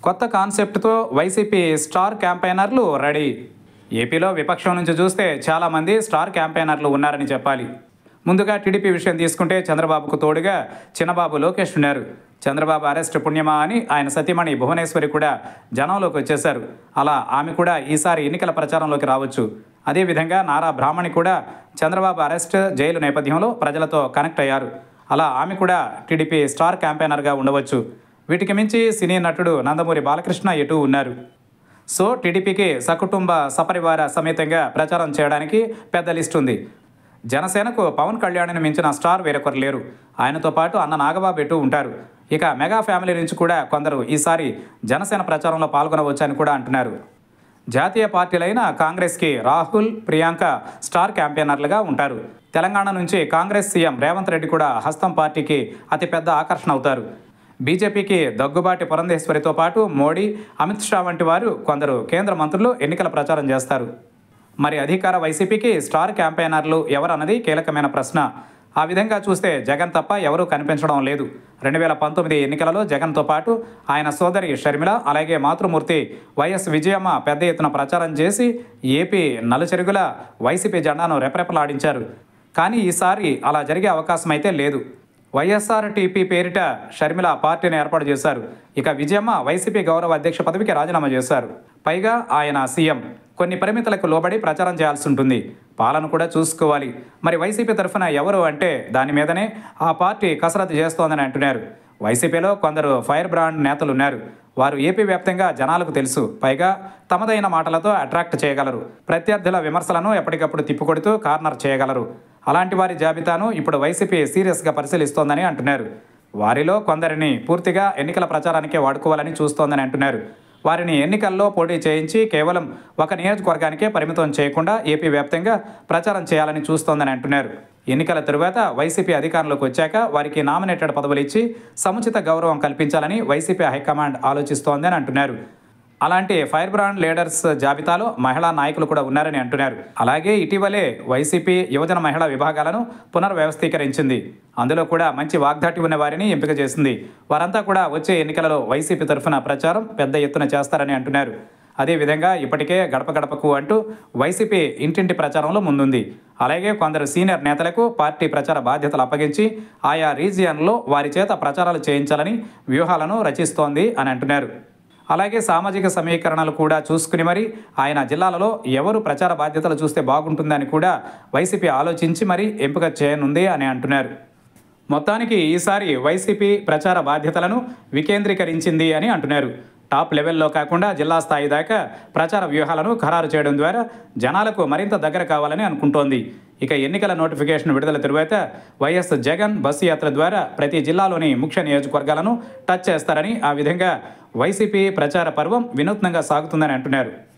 కొత్త కాన్సెప్ట్తో YCP star క్యాంపెయినర్లు ready ఏపీలో విపక్షం నుంచి చూస్తే చాలామంది స్టార్ క్యాంపెయినర్లు ఉన్నారని చెప్పాలి ముందుగా టీడీపీ విషయం తీసుకుంటే చంద్రబాబుకు తోడుగా చిన్నబాబు లోకేష్ ఉన్నారు చంద్రబాబు అరెస్ట్ పుణ్యమా అని ఆయన సతీమణి భువనేశ్వరి కూడా జనంలోకి వచ్చేశారు అలా ఆమె కూడా ఈసారి ఎన్నికల ప్రచారంలోకి రావచ్చు అదేవిధంగా నారా బ్రాహ్మణి కూడా చంద్రబాబు అరెస్ట్ జైలు నేపథ్యంలో ప్రజలతో కనెక్ట్ అయ్యారు అలా ఆమె కూడా టీడీపీ స్టార్ క్యాంపెయినర్గా ఉండవచ్చు వీటికి మించి సినీ నటుడు నందమూరి బాలకృష్ణ ఎటు ఉన్నారు సో టీడీపీకి సకుటుంబ సపరివార సమేతంగా ప్రచారం చేయడానికి పెద్ద లిస్ట్ ఉంది జనసేనకు పవన్ కళ్యాణ్ని మించిన స్టార్ వేరొకరు లేరు ఆయనతో పాటు అన్న నాగబాబు ఎటు ఉంటారు ఇక మెగా ఫ్యామిలీ నుంచి కూడా కొందరు ఈసారి జనసేన ప్రచారంలో పాల్గొనవచ్చని కూడా అంటున్నారు జాతీయ పార్టీలైన కాంగ్రెస్కి రాహుల్ ప్రియాంక స్టార్ క్యాంపెయినర్లుగా ఉంటారు తెలంగాణ నుంచి కాంగ్రెస్ సీఎం రేవంత్ రెడ్డి కూడా హస్తం పార్టీకి అతిపెద్ద ఆకర్షణ అవుతారు బీజేపీకి దగ్గుబాటి పురంధేశ్వరితో పాటు మోడీ అమిత్ షా వంటి వారు కొందరు కేంద్ర మంత్రులు ఎన్నికల ప్రచారం చేస్తారు మరి అధికార వైసీపీకి స్టార్ క్యాంపెయినర్లు ఎవరన్నది కీలకమైన ప్రశ్న ఆ విధంగా చూస్తే జగన్ తప్ప ఎవరూ కనిపించడం లేదు రెండు వేల పంతొమ్మిది ఎన్నికలలో జగన్తో పాటు ఆయన సోదరి షర్మిల అలాగే మాతృమూర్తి వైఎస్ విజయమ్మ పెద్ద ఎత్తున ప్రచారం చేసి ఏపీ నలుచెరుగుల వైసీపీ జెండాను రెపరెపలాడించారు కానీ ఈసారి అలా జరిగే అవకాశం అయితే లేదు వైఎస్ఆర్ టీపీ పేరిట షర్మిల పార్టీని ఏర్పాటు చేశారు ఇక విజయమ్మ వైసీపీ గౌరవ అధ్యక్ష పదవికి రాజీనామా చేశారు పైగా ఆయన సీఎం కొన్ని పరిమితులకు లోబడి ప్రచారం చేయాల్సి ఉంటుంది పాలన కూడా చూసుకోవాలి మరి వైసీపీ తరఫున ఎవరు అంటే దాని మీదనే ఆ పార్టీ కసరత్తు చేస్తోందని అంటున్నారు వైసీపీలో కొందరు ఫైర్ బ్రాండ్ నేతలు ఉన్నారు వారు ఏపీ వ్యాప్తంగా జనాలకు తెలుసు పైగా తమదైన మాటలతో అట్రాక్ట్ చేయగలరు ప్రత్యర్థుల విమర్శలను ఎప్పటికప్పుడు తిప్పికొడుతూ కార్నర్ చేయగలరు అలాంటి వారి జాబితాను ఇప్పుడు వైసీపీ సీరియస్గా పరిశీలిస్తోందని అంటున్నారు వారిలో కొందరిని పూర్తిగా ఎన్నికల ప్రచారానికే వాడుకోవాలని చూస్తోందని అంటున్నారు వారిని ఎన్నికల్లో పోటీ చేయించి కేవలం ఒక నియోజకవర్గానికే పరిమితం చేయకుండా ఏపీ వ్యాప్తంగా ప్రచారం చేయాలని చూస్తోందని అంటున్నారు ఎన్నికల తరువాత వైసీపీ అధికారంలోకి వచ్చాక వారికి నామినేటెడ్ పదవులు ఇచ్చి సముచిత గౌరవం కల్పించాలని వైసీపీ హైకమాండ్ ఆలోచిస్తోందని అంటున్నారు అలాంటి ఫైర్ బ్రాండ్ లీడర్స్ జాబితాలో మహిళా నాయకులు కూడా ఉన్నారని అంటున్నారు అలాగే ఇటీవలే వైసీపీ యువజన మహిళా విభాగాలను పునర్వ్యవస్థీకరించింది అందులో కూడా మంచి వాగ్దాటి ఉన్న వారిని ఎంపిక చేసింది వారంతా కూడా వచ్చే ఎన్నికలలో వైసీపీ తరఫున ప్రచారం పెద్ద ఎత్తున చేస్తారని అంటున్నారు అదేవిధంగా ఇప్పటికే గడప గడపకు అంటూ వైసీపీ ఇంటింటి ప్రచారంలో ముందుంది అలాగే కొందరు సీనియర్ నేతలకు పార్టీ ప్రచార బాధ్యతలు అప్పగించి ఆయా రీజియన్లో వారి చేత ప్రచారాలు చేయించాలని వ్యూహాలను రచిస్తోంది అని అంటున్నారు అలాగే సామాజిక సమీకరణలు కూడా చూసుకుని మరి ఆయన జిల్లాలలో ఎవరు ప్రచార బాధ్యతలు చూస్తే బాగుంటుందని కూడా వైసీపీ ఆలోచించి మరి ఎంపిక చేయనుంది అని అంటున్నారు మొత్తానికి ఈసారి వైసీపీ ప్రచార బాధ్యతలను వికేంద్రీకరించింది అని అంటున్నారు టాప్ లెవెల్లో కాకుండా జిల్లా స్థాయి దాకా ప్రచార వ్యూహాలను ఖరారు చేయడం ద్వారా జనాలకు మరింత దగ్గర కావాలని అనుకుంటోంది ఇక ఎన్నికల నోటిఫికేషన్ విడుదల తరువాత వైఎస్ జగన్ బస్సు యాత్ర ద్వారా ప్రతి జిల్లాలోని ముఖ్య నియోజకవర్గాలను టచ్ చేస్తారని ఆ విధంగా వైసీపీ ప్రచార పర్వం వినూత్నంగా సాగుతుందని అంటున్నారు